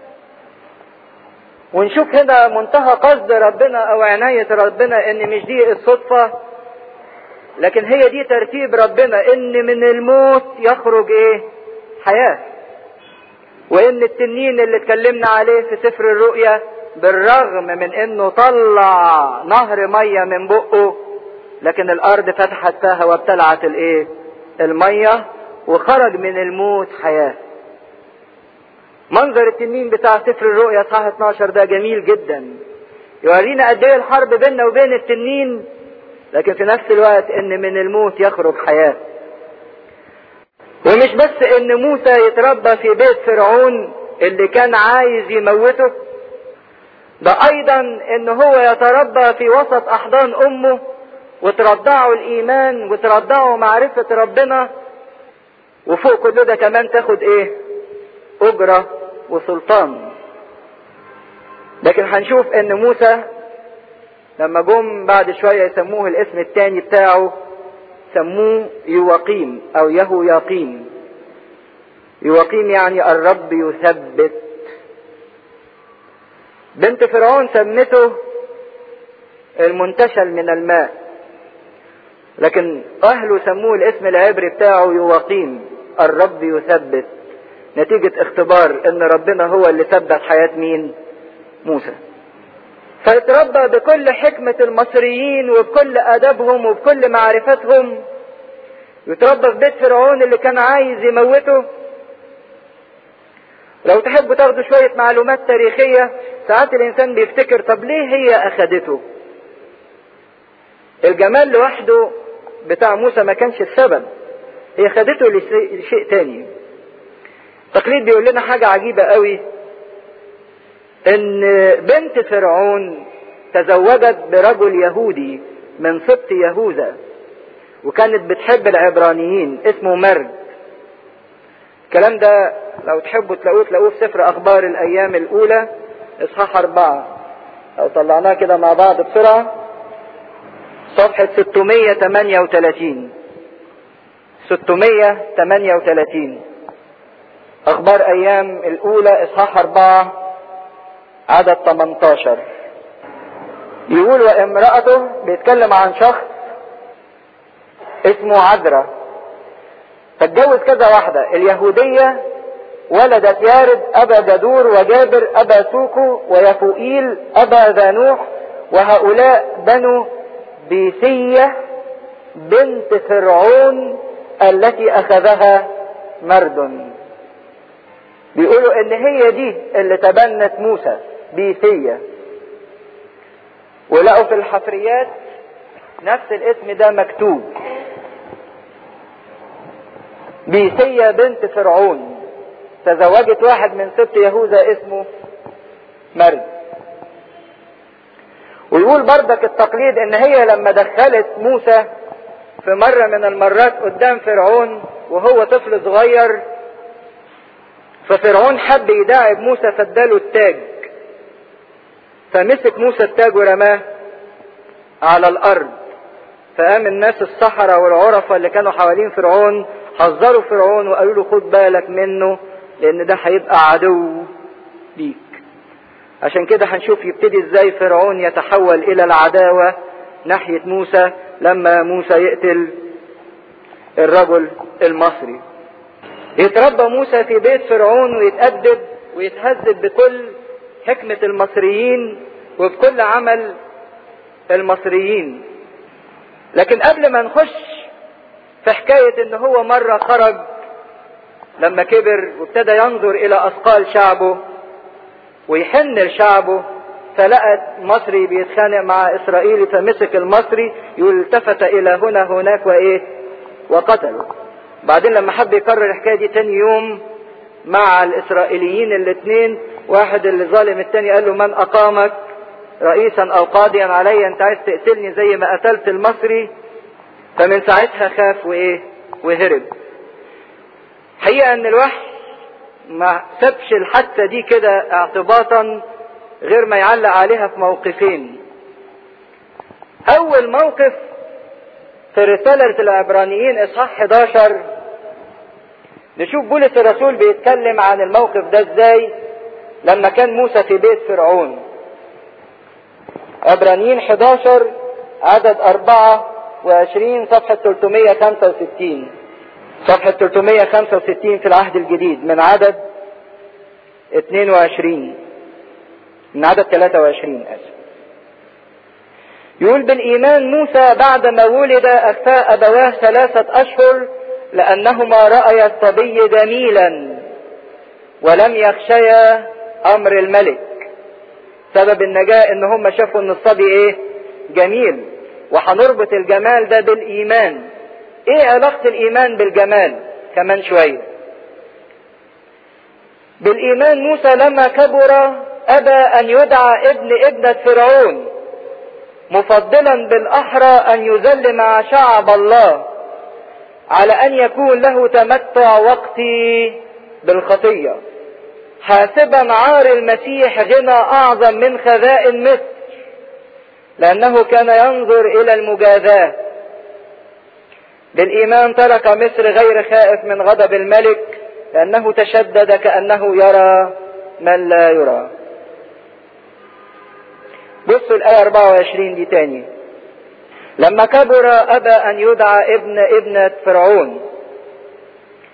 ونشوف هنا منتهى قصد ربنا او عناية ربنا ان مش دي الصدفة لكن هي دي ترتيب ربنا ان من الموت يخرج ايه حياة وان التنين اللي اتكلمنا عليه في سفر الرؤيا بالرغم من انه طلع نهر مية من بقه لكن الارض فتحت فيها وابتلعت الايه المية وخرج من الموت حياة منظر التنين بتاع سفر الرؤيا اصحاح 12 ده جميل جدا يورينا قد ايه الحرب بيننا وبين التنين لكن في نفس الوقت ان من الموت يخرج حياة ومش بس ان موسى يتربى في بيت فرعون اللي كان عايز يموته ده ايضا ان هو يتربى في وسط احضان امه وترضعه الايمان وترضعه معرفة ربنا وفوق كل ده كمان تاخد ايه اجرة وسلطان لكن هنشوف ان موسى لما جم بعد شوية يسموه الاسم التاني بتاعه سموه يواقيم او يهو يقيم يواقيم يعني الرب يثبت بنت فرعون سمته المنتشل من الماء لكن اهله سموه الاسم العبري بتاعه يواقيم الرب يثبت نتيجة اختبار ان ربنا هو اللي ثبت حياة مين موسى فيتربى بكل حكمة المصريين وبكل أدبهم وبكل معرفتهم يتربى في بيت فرعون اللي كان عايز يموته لو تحبوا تاخدوا شوية معلومات تاريخية ساعات الإنسان بيفتكر طب ليه هي أخدته الجمال لوحده بتاع موسى ما كانش السبب هي خدته لشيء تاني التقليد بيقول لنا حاجة عجيبة قوي ان بنت فرعون تزوجت برجل يهودي من سبط يهوذا وكانت بتحب العبرانيين اسمه مرد الكلام ده لو تحبوا تلاقوه تلاقوه في سفر اخبار الايام الاولى اصحاح اربعة لو طلعناه كده مع بعض بسرعة صفحة 638 638 اخبار ايام الاولى اصحاح اربعة عدد 18 يقول وامرأته بيتكلم عن شخص اسمه عذرة فاتجوز كذا واحدة اليهودية ولدت يارد أبا جدور وجابر أبا سوكو ويفوئيل أبا ذانوح وهؤلاء بنو بيسية بنت فرعون التي أخذها مرد بيقولوا ان هي دي اللي تبنت موسى بيسية ولقوا في الحفريات نفس الاسم ده مكتوب بيسية بنت فرعون تزوجت واحد من ست يهوذا اسمه مرد ويقول بردك التقليد ان هي لما دخلت موسى في مرة من المرات قدام فرعون وهو طفل صغير ففرعون حب يداعب موسى فاداله التاج فمسك موسى التاج ورماه على الارض فقام الناس السحرة والعرفة اللي كانوا حوالين فرعون حذروا فرعون وقالوا له خد بالك منه لان ده هيبقى عدو ليك عشان كده هنشوف يبتدي ازاي فرعون يتحول الى العداوة ناحية موسى لما موسى يقتل الرجل المصري يتربى موسى في بيت فرعون ويتأدب ويتهذب بكل حكمة المصريين وبكل عمل المصريين لكن قبل ما نخش في حكاية ان هو مرة خرج لما كبر وابتدى ينظر الى اثقال شعبه ويحن لشعبه فلقى مصري بيتخانق مع اسرائيلي فمسك المصري يلتفت الى هنا هناك وايه وقتله بعدين لما حب يكرر الحكايه دي تاني يوم مع الاسرائيليين الاثنين واحد اللي ظالم التاني قال له من اقامك رئيسا او قاضيا علي انت عايز تقتلني زي ما قتلت المصري فمن ساعتها خاف وايه وهرب حقيقه ان الوحي ما سابش الحادثه دي كده اعتباطا غير ما يعلق عليها في موقفين اول موقف في رسالة العبرانيين اصحاح 11 نشوف بولس الرسول بيتكلم عن الموقف ده ازاي لما كان موسى في بيت فرعون عبرانيين 11 عدد 24 صفحة 365 صفحة 365 في العهد الجديد من عدد 22 من عدد 23 اسف يقول بالإيمان موسى بعدما ولد أخفى أبواه ثلاثة أشهر لأنهما رأيا الصبي جميلا ولم يخشيا أمر الملك سبب النجاة إن هم شافوا إن الصبي إيه؟ جميل وهنربط الجمال ده بالإيمان إيه علاقة الإيمان بالجمال؟ كمان شوية بالإيمان موسى لما كبر أبى أن يدعى ابن ابنة فرعون مفضلا بالاحرى ان يذل مع شعب الله على ان يكون له تمتع وقتي بالخطيه حاسبا عار المسيح غنى اعظم من خزائن مصر لانه كان ينظر الى المجازاه بالايمان ترك مصر غير خائف من غضب الملك لانه تشدد كانه يرى من لا يرى بصوا الآية 24 دي تاني لما كبر أبى أن يدعى ابن ابنة فرعون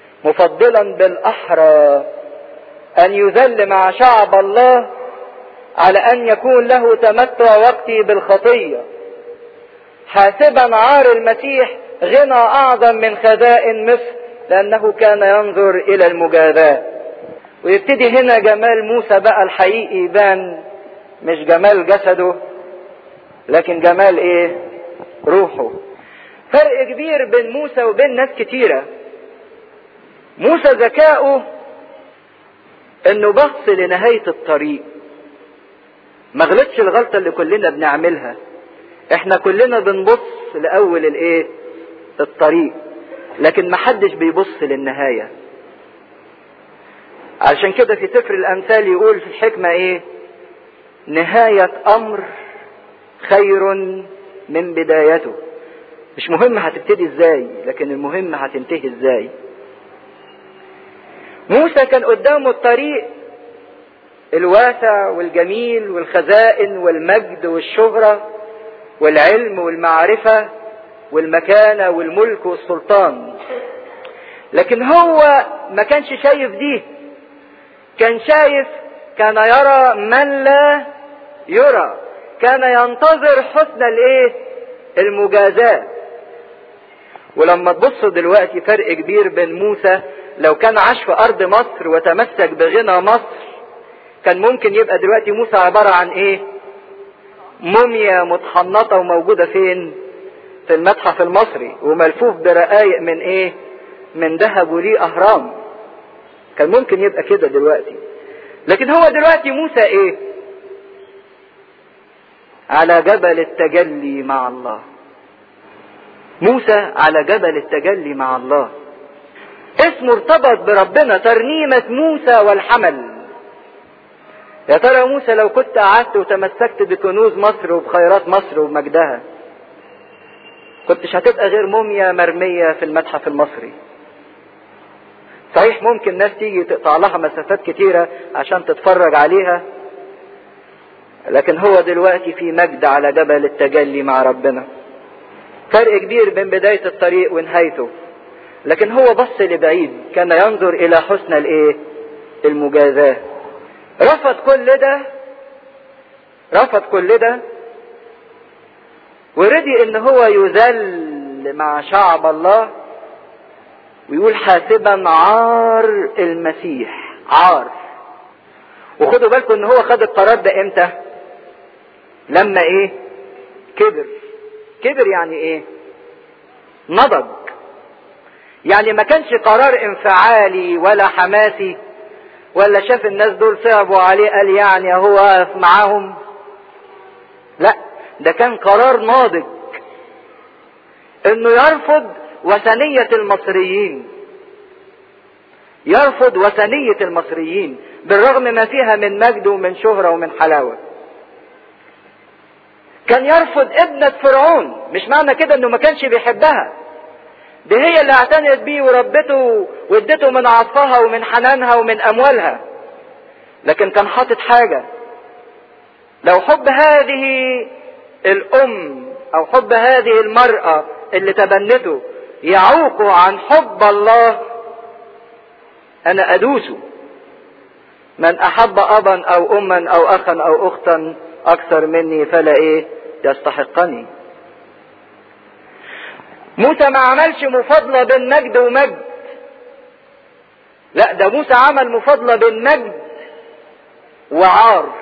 مفضلا بالأحرى أن يذل مع شعب الله على ان يكون له تمتع وقتي بالخطيه حاسبا عار المسيح غنى اعظم من خزائن مصر لانه كان ينظر الى المجازاه ويبتدي هنا جمال موسى بقى الحقيقي يبان مش جمال جسده لكن جمال ايه روحه فرق كبير بين موسى وبين ناس كتيره موسى ذكاؤه انه بص لنهايه الطريق ما غلطش الغلطه اللي كلنا بنعملها احنا كلنا بنبص لاول الايه الطريق لكن ما حدش بيبص للنهايه علشان كده في سفر الامثال يقول في الحكمه ايه نهايه امر خير من بدايته مش مهم هتبتدي ازاي لكن المهم هتنتهي ازاي موسى كان قدامه الطريق الواسع والجميل والخزائن والمجد والشهرة والعلم والمعرفة والمكانة والملك والسلطان لكن هو ما كانش شايف دي كان شايف كان يرى من لا يرى كان ينتظر حسن الايه المجازاة ولما تبص دلوقتي فرق كبير بين موسى لو كان عاش في ارض مصر وتمسك بغنى مصر كان ممكن يبقى دلوقتي موسى عبارة عن ايه موميا متحنطة وموجودة فين في المتحف المصري وملفوف برقايق من ايه من ذهب وليه اهرام كان ممكن يبقى كده دلوقتي لكن هو دلوقتي موسى ايه على جبل التجلي مع الله موسى على جبل التجلي مع الله اسمه ارتبط بربنا ترنيمة موسى والحمل يا ترى موسى لو كنت قعدت وتمسكت بكنوز مصر وبخيرات مصر وبمجدها كنتش هتبقى غير موميا مرمية في المتحف المصري صحيح ممكن ناس تيجي تقطع لها مسافات كتيرة عشان تتفرج عليها لكن هو دلوقتي في مجد على جبل التجلي مع ربنا فرق كبير بين بداية الطريق ونهايته لكن هو بص لبعيد كان ينظر الى حسن الايه المجازاه رفض كل ده رفض كل ده ورضي ان هو يذل مع شعب الله ويقول حاسبا عار المسيح عار وخدوا بالكم ان هو خد القرار ده امتى لما ايه كبر كبر يعني ايه نضج يعني ما كانش قرار انفعالي ولا حماسي ولا شاف الناس دول صعبوا عليه قال يعني هو واقف معاهم لا ده كان قرار ناضج انه يرفض وثنية المصريين يرفض وثنية المصريين بالرغم ما فيها من مجد ومن شهرة ومن حلاوة كان يرفض ابنة فرعون مش معنى كده انه ما كانش بيحبها دي هي اللي اعتنت بيه وربته وادته من عطفها ومن حنانها ومن اموالها لكن كان حاطط حاجه لو حب هذه الام او حب هذه المراه اللي تبنته يعوق عن حب الله انا ادوسه من احب ابا او اما او اخا او اختا اكثر مني فلا ايه يستحقني موسى ما عملش مفاضلة بين مجد ومجد لا ده موسى عمل مفاضلة بين مجد وعار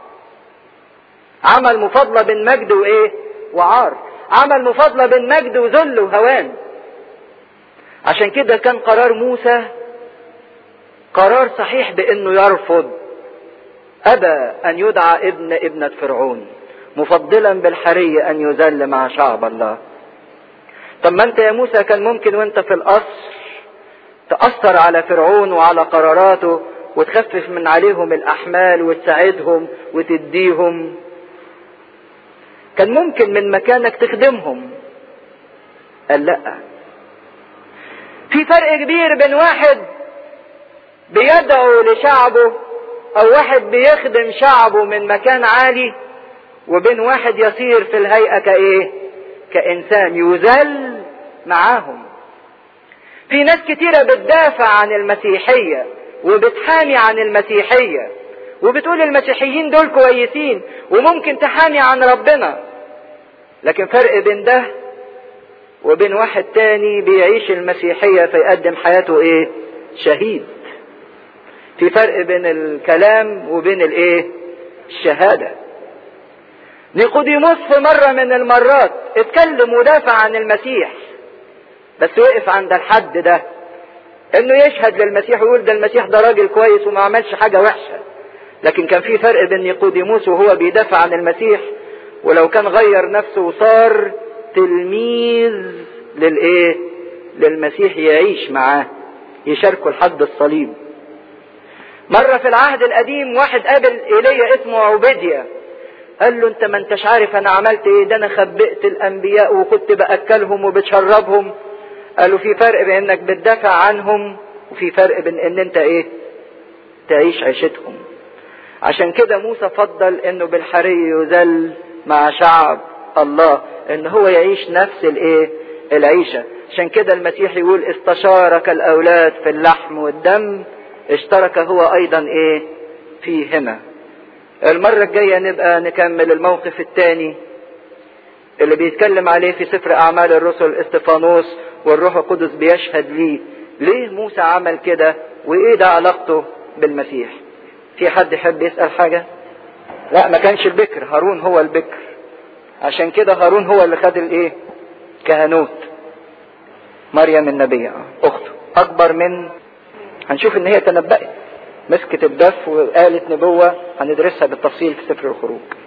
عمل مفاضلة بين مجد وايه وعار عمل مفاضلة بين مجد وذل وهوان عشان كده كان قرار موسى قرار صحيح بانه يرفض ابى ان يدعى ابن ابنة فرعون مفضلا بالحري ان يذل مع شعب الله طب ما انت يا موسى كان ممكن وانت في القصر تأثر على فرعون وعلى قراراته وتخفف من عليهم الأحمال وتساعدهم وتديهم كان ممكن من مكانك تخدمهم قال لا في فرق كبير بين واحد بيدعو لشعبه او واحد بيخدم شعبه من مكان عالي وبين واحد يصير في الهيئة كايه كإنسان يذل معاهم في ناس كتيرة بتدافع عن المسيحية وبتحامي عن المسيحية وبتقول المسيحيين دول كويسين وممكن تحامي عن ربنا لكن فرق بين ده وبين واحد تاني بيعيش المسيحية فيقدم حياته ايه شهيد في فرق بين الكلام وبين الايه الشهادة نيقوديموس في مرة من المرات اتكلم ودافع عن المسيح بس وقف عند الحد ده انه يشهد للمسيح ويقول ده المسيح ده راجل كويس وما عملش حاجة وحشة لكن كان في فرق بين نيقوديموس وهو بيدافع عن المسيح ولو كان غير نفسه وصار تلميذ للايه للمسيح يعيش معاه يشاركه لحد الصليب مرة في العهد القديم واحد قابل ايليا اسمه عبيديا قال له انت ما انتش عارف انا عملت ايه ده انا خبئت الانبياء وكنت باكلهم وبتشربهم قالوا في فرق بين انك بتدافع عنهم وفي فرق بين ان انت ايه تعيش عيشتهم عشان كده موسى فضل انه بالحري يذل مع شعب الله ان هو يعيش نفس الايه العيشه عشان كده المسيح يقول استشارك الاولاد في اللحم والدم اشترك هو ايضا ايه فيهما المرة الجاية نبقى نكمل الموقف الثاني اللي بيتكلم عليه في سفر اعمال الرسل استفانوس والروح القدس بيشهد ليه ليه موسى عمل كده وايه ده علاقته بالمسيح في حد يحب يسأل حاجة لا ما كانش البكر هارون هو البكر عشان كده هارون هو اللي خد الايه كهنوت مريم النبية اخته اكبر من هنشوف ان هي تنبأت مسكت الدف وقالت نبوة هندرسها بالتفصيل في سفر الخروج